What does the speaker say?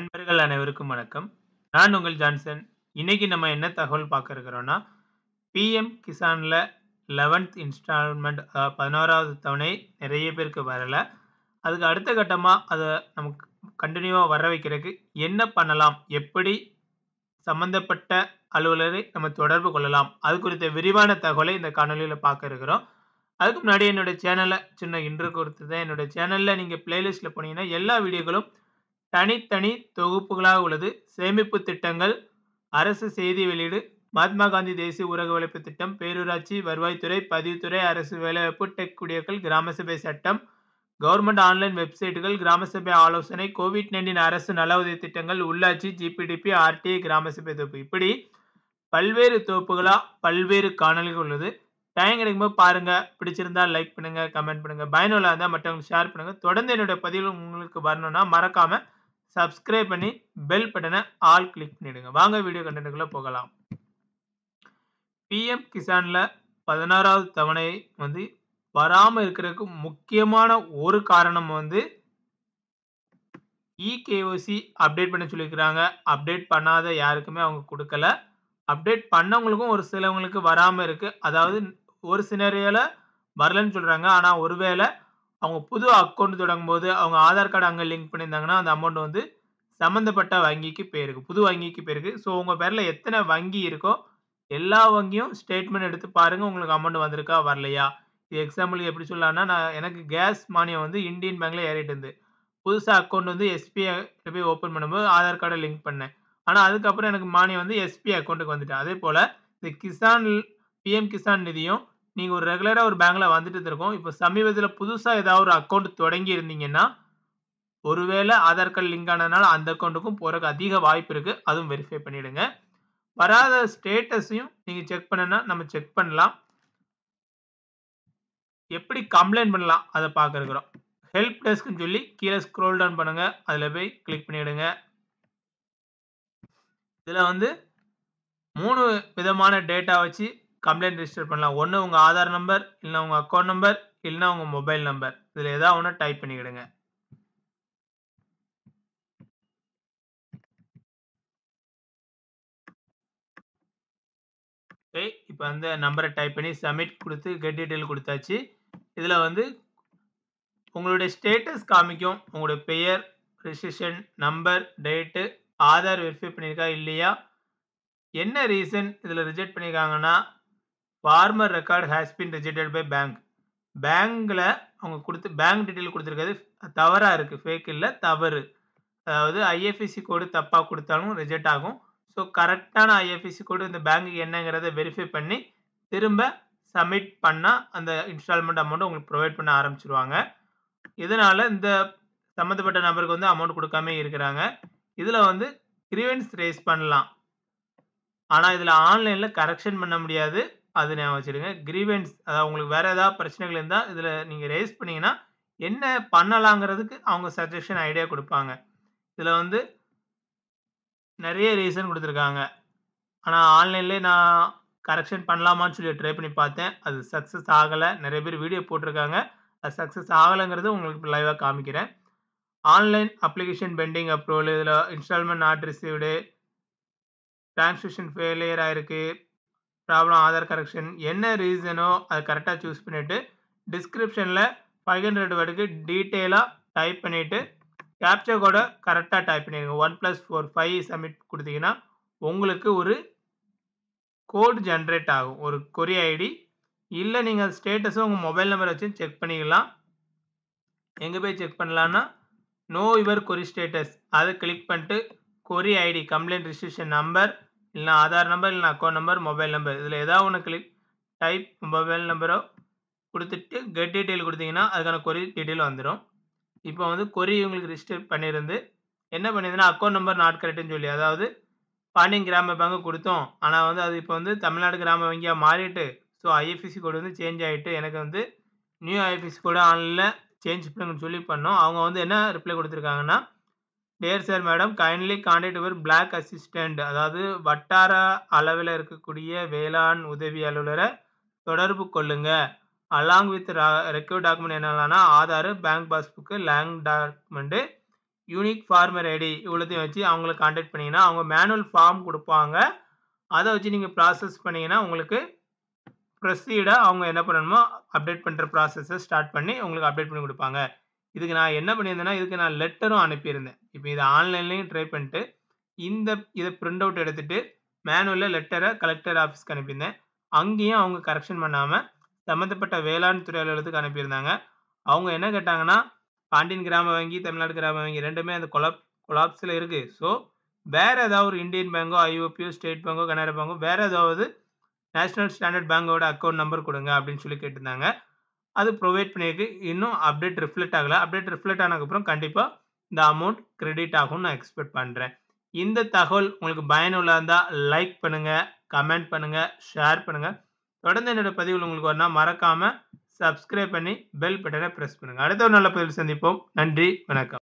நண்பர்கள் அனைவருக்கும் வணக்கம். நான் உங்கள் ஜான்சன். இன்னைக்கு நம்ம என்ன தகவல் பார்க்க இருக்கிறோம்னா, பிஎம் கிசான்ல 11த் இன்ஸ்டால்மென்ட் அ 11வது தவணை நெறைய பேருக்கு வரல. அதுக்கு அடுத்த கட்டமா அத நமக்கு கன்டினியூவா வர வைக்கிறதுக்கு என்ன பண்ணலாம்? எப்படி சம்பந்தப்பட்ட அலுவலரை நம்ம தொடர்பு கொள்ளலாம்? அது குறித்த விரிவான தகவலை இந்த காணொளியில பார்க்க இருக்கிறோம். அதுக்கு முன்னாடி என்னோட சேனல சின்ன இன்ட்ரோ குடுத்துருந்தேன். என்னோட சேனல்ல நீங்க பிளேலிஸ்ட்ல போனீங்கன்னா, எல்லா வீடியோக்களும் தனித்தனி தொகுப்புகளாக உள்ளது. சேமிப்பு திட்டங்கள், அரசு செய்தி வெளியீடு, மகாத்மா காந்தி தேசிய ஊரக உழைப்பு திட்டம், பேரூராட்சி, வருவாய்த்துறை, பதிவுத்துறை, அரசு வேலைவாய்ப்பு, டெக் குடியேற்றல், கிராம சபை சட்டம், கவர்ன்மென்ட் ஆன்லைன் வெப்சைட்டுகள், கிராம சபை ஆலோசனை, கோவிட்-19 அரசு நல உதவி திட்டங்கள், உள்ளாட்சி, ஜிபிடிபி, ஆர்டிஐ, கிராம சபை தொகுப்பு இப்படி பல்வேறு தொகுப்புகளா பல்வேறு காணொளிகள் உள்ளது. டைம் கிடைக்கும்போது பாருங்க. பிடிச்சிருந்தா லைக் பண்ணுங்க, கமெண்ட் பண்ணுங்க. பயனுள்ளதா இருந்தா மற்றவங்களுக்கு ஷேர் பண்ணுங்க. தொடர்ந்து என்னோட பதிவுகள் உங்களுக்கு வரணும்னா மறக்காம சப்ஸ்கிரைப் பண்ணி பெல் பட்டன ஆல் கிளிக் பண்ணிடுங்க. வாங்க வீடியோ கன்டென்ட்க்குள்ள போகலாம். பிஎம் கிசான்ல 16வது தவணை வந்து வராம இருக்கிறதுக்கு முக்கியமான ஒரு காரணம் வந்து இகேஒய்சி அப்டேட் பண்ண சொல்லியிருக்கிறாங்க. அப்டேட் பண்ணாத யாருக்குமே அவங்க குடுக்கல. அப்டேட் பண்ணவங்களுக்கும் ஒரு சிலவங்களுக்கு வராம இருக்கு. அதாவது ஒரு சினரியோல வரலன்னு சொல்றாங்க. ஆனா ஒருவேள அவங்க புது அக்கவுண்ட் தொடங்கும்போது அவங்க ஆதார் கார்டு அங்க லிங்க் பண்ணியிருந்தாங்கன்னா, அந்த அமௌண்ட் வந்து சம்பந்தப்பட்ட வங்கிக்கு போயிருக்கு. புது வங்கிக்கு போயிருக்கு. ஸோ உங்க பேர்ல எத்தன வங்கி இருக்கோ, எல்லா வங்கியும் ஸ்டேட்மெண்ட் எடுத்து பாருங்க. உங்களுக்கு அமௌண்ட் வந்திருக்கா? வரலையா? இது எக்ஸாம்பிளுக்கு எப்படி சொல்லலாம்னா, நான் எனக்கு கேஸ் மானியம் வந்து இந்தியன் பேங்க்ல ஏறிட்டு இருந்து. புதுசா அக்கவுண்ட் வந்து எஸ்பிஐல போய் ஓப்பன் பண்ணும்போது ஆதார் கார்ட லிங்க் பண்ணேன். ஆனா அதுக்கப்புறம் எனக்கு மானியம் வந்து எஸ்பிஐ அக்கவுண்ட்க்கு வந்துட்டு. அதேபோல இந்த கிசான் பிஎம் கிசான் நிதியும் நீங்க ஒரு ரெகுலரா ஒரு பேங்க்ல வந்துட்டு இருக்கும். இப்ப சமீபத்தில புதுசா ஏதாவது ஒரு அக்கவுண்ட் தொடங்கி இருந்தீங்கன்னா, ஒருவேள ஆதார் கார்டு லிங்க் ஆனதுனால அந்த அக்கவுண்ட்க்கும் போறதுக்கு அதிக வாய்ப்பு இருக்கு. அதுவும் வெரிஃபை பண்ணிடுங்க. வராத ஸ்டேட்டஸையும் நீங்க செக் பண்ணணும்னா நம்ம செக் பண்ணலாம். எப்படி கம்ப்ளைண்ட் பண்ணலாம்? அத பார்க்க இருக்கிறோம். ஹெல்ப் டெஸ்க்ன்னு சொல்லி கீழ ஸ்க்ரோல் டவுன் பண்ணுங்க. அதுல போய் கிளிக் பண்ணிடுங்க. இதுல வந்து 3 விதமான டேட்டா வச்சு கம்ப்ளைண்ட் ரிஜிஸ்டர் பண்ணலாம். ஒண்ணு உங்க ஆதார் நம்பர், இல்லன்னா உங்க அக்கவுண்ட் நம்பர், இல்லன்னா உங்க மொபைல் நம்பர். இதுல ஏதாவது ஒண்ண டைப் பண்ணிக்கிடுங்க. ஓகே. இப்ப அந்த நம்பர டைப் பண்ணி சப்மிட் குடுத்து கெட் டீட்டெயில் குடுத்தாச்சு. இதுல வந்து உங்களுடைய ஸ்டேட்டஸ் காமிக்கும். உங்களுடைய பெயர், registration number, date, Aadhaar verify பண்ணியிருக்கா? இல்லையா? என்ன ரீசன் இதுல ரிஜெக்ட் பண்ணியிருக்காங்கன்னா, farmer record has been rejected by bank. பேங்க்ல அவங்க குடுத்து பேங்க் டீட்டெயில் குடுத்திருக்கிறது தவறா இருக்கு. ஃபேக் இல்ல தவறு. அதாவது ஐஎஃப்எஸ்சி கோடு தப்பா குடுத்தாலும் ரிஜெக்ட் ஆகும். ஸோ கரெக்ட்டான ஐஎஃப்எஸ்சி கோடு இந்த பேங்க்க்கு என்னங்கிறத வெரிஃபை பண்ணி திரும்ப சப்மிட் பண்ணா அந்த இன்ஸ்டால்மென்ட் அமௌண்ட் உங்களுக்கு புரொவைட் பண்ண ஆரம்பிச்சுருவாங்க. இதனால இந்த சம்பந்தப்பட்ட நபருக்கு வந்து அமௌண்ட் குடுக்காமயே இருக்கிறாங்க. இதுல வந்து கிரீவன்ஸ் ரெய்ஸ் பண்ணலாம். ஆனா இதுல ஆன்லைன்ல கரெக்ஷன் பண்ண முடியாது. அது ஞாபகம் வச்சுடுங்க. கிரீவன்ஸ் அதாவது உங்களுக்கு வேற ஏதாவது பிரச்சனைகள் இருந்தா இதுல நீங்க ரெய்ஸ் பண்ணீங்கன்னா, என்ன பண்ணலாங்கிறதுக்கு அவங்க சஜஷன் ஐடியா குடுப்பாங்க. இதுல வந்து நெறைய ரீசன் குடுத்திருக்காங்க. ஆனா ஆன்லைன்லயே நான் கரெக்ஷன் பண்ணலாமான்னு சொல்லி ட்ரை பண்ணி பார்த்தேன். அது சக்சஸ் ஆகல. நெறைய பேர் வீடியோ போட்டிருக்காங்க. அது சக்சஸ் ஆகலங்கிறது உங்களுக்கு லைவா காமிக்கிறேன். ஆன்லைன் அப்ளிகேஷன் பெண்டிங் அப்ரூவல் இதுல installment not received. Transaction failure ஆயிருக்கு. ப்ராப்ளம் ஆதார் கரெக்ஷன் என்ன ரீசனோ அத கரெக்ட்டா சூஸ் பண்ணிட்டு, டிஸ்கிரிப்ஷன்ல 500 வேர்டுக்கு டீட்டெயிலா டைப் பண்ணிட்டு, கேப்ச்சா கோட கரெக்ட்டா டைப் பண்ணிருங்க. 1+4 5 சப்மிட் குடுத்தீங்கன்னா, உங்களுக்கு ஒரு கோட் ஜெனரேட் ஆகும். ஒரு கொரி ஐடி. இல்ல நீங்க ஸ்டேட்டஸ உங்க மொபைல் நம்பர் வச்சு செக் பண்ணிக்கலாம். எங்க போய் செக் பண்ணலாம்னா, நோ யுவர் கொரி ஸ்டேட்டஸ் அத கிளிக் பண்ணிட்டு query ID complaint registration number, இல்லன்னா ஆதார் நம்பர், இல்லன்னா அக்கவுண்ட் நம்பர், மொபைல் நம்பர். இதுல ஏதாவது ஒண்ண கிளிக் டைப் மொபைல் நம்பரோ குடுத்துட்டு கெட் டீட்டெயில் குடுத்தீங்கன்னா, அதுக்கான கொரி டீட்டெயில் வந்துரும். இப்ப வந்து கொரி உங்களுக்கு ரிஜிஸ்டர் பண்ணியிருந்து, என்ன பண்ணியிருந்ததுன்னா அக்கவுண்ட் நம்பர் நாட் கரெக்ட்ன்னு சொல்லி அதாவது பாண்டியன் கிராம பேங்க் குடுத்தோம். ஆனா வந்து அது இப்ப வந்து தமிழ்நாடு கிராம வங்கியா மாறிட்டு, ஸோ ஐஎஃப்எஸ்சி கோடு வந்து சேஞ்ச் ஆயிட்டு எனக்கு வந்து நியூ ஐஎஃப்எஸ்சி கோட ஆன்லைன்ல சேஞ்ச் பண்ணுங்கன்னு சொல்லி பண்ணோம். அவங்க வந்து என்ன ரிப்ளை குடுத்திருக்காங்கன்னா, dear sir madam kindly contact your block assistant அதாவது வட்டார அளவில இருக்கக்கூடிய வேளாண் உதவி அலுவலர தொடர்பு கொள்ளுங்க. அலாங் வித் ர ரெக்வயர்ட் டாக்குமெண்ட் என்னலான்னா Aadhaar, bank passbook, land document, unique farmer ID இவ்வளோத்தையும் வச்சு அவங்கள கான்டாக்ட் பண்ணீங்கன்னா, அவங்க மேனுவல் ஃபார்ம் குடுப்பாங்க. அத வச்சு நீங்க ப்ராசஸ் பண்ணீங்கன்னா, உங்களுக்கு ப்ரொசீடா அவங்க என்ன பண்ணணுமோ, அப்டேட் பண்ற ப்ராசஸ ஸ்டார்ட் பண்ணி உங்களுக்கு அப்டேட் பண்ணி குடுப்பாங்க. இதுக்கு நான் என்ன பண்ணியிருந்தேன்னா, இதுக்கு நான் லெட்டரும் அனுப்பியிருந்தேன். இப்ப இத ஆன்லைன்லயும் ட்ரை பண்ணிட்டு, இந்த இத பிரிண்ட் அவுட் எடுத்துட்டு, மேனுவல்ல லெட்டர கலெக்டர் ஆஃபீஸ்க்கு அனுப்பியிருந்தேன். அங்கேயும் அவங்க கரெக்ஷன் பண்ணாம, சம்மந்தப்பட்ட வேளாண் துறை அலுவலகத்துக்கு அனுப்பியிருந்தாங்க. அவங்க என்ன கேட்டாங்கன்னா, பாண்டியன் கிராம வங்கி, தமிழ்நாடு கிராம வங்கி 2மே அந்த கொலாப் கொலாப்ஸ்ல இருக்கு. ஸோ, வேற ஏதாவது ஒரு இந்தியன் பேங்கோ, ஐஓபியோ, ஸ்டேட் பேங்கோ, கனரா பேங்கோ வேற ஏதாவது நேஷனல் ஸ்டாண்டர்ட் பேங்கோட அக்கவுண்ட் நம்பர் குடுங்க அப்படின்னு சொல்லி கேட்டிருந்தாங்க. அது புரொவைட் பண்ணியிருக்கு. இன்னும் அப்டேட் ரிஃப்ளெக்ட் ஆகல. அப்டேட் ரிஃப்ளெக்ட் ஆனதுக்கப்புறம் கண்டிப்பா இந்த அமௌண்ட் கிரெடிட் ஆகும்னு நான் எக்ஸ்பெக்ட் பண்றேன். இந்த தகவல் உங்களுக்கு பயனுள்ளதா இருந்தா லைக் பண்ணுங்க, கமெண்ட் பண்ணுங்க, ஷேர் பண்ணுங்க. தொடர்ந்து என்னோட பதிவுகள் உங்களுக்கு வரணும்னா மறக்காம சப்ஸ்கிரைப் பண்ணி பெல் பட்டன பிரஸ் பண்ணுங்க. அடுத்த ஒரு நல்ல பதிவில் சந்திப்போம். நன்றி, வணக்கம்.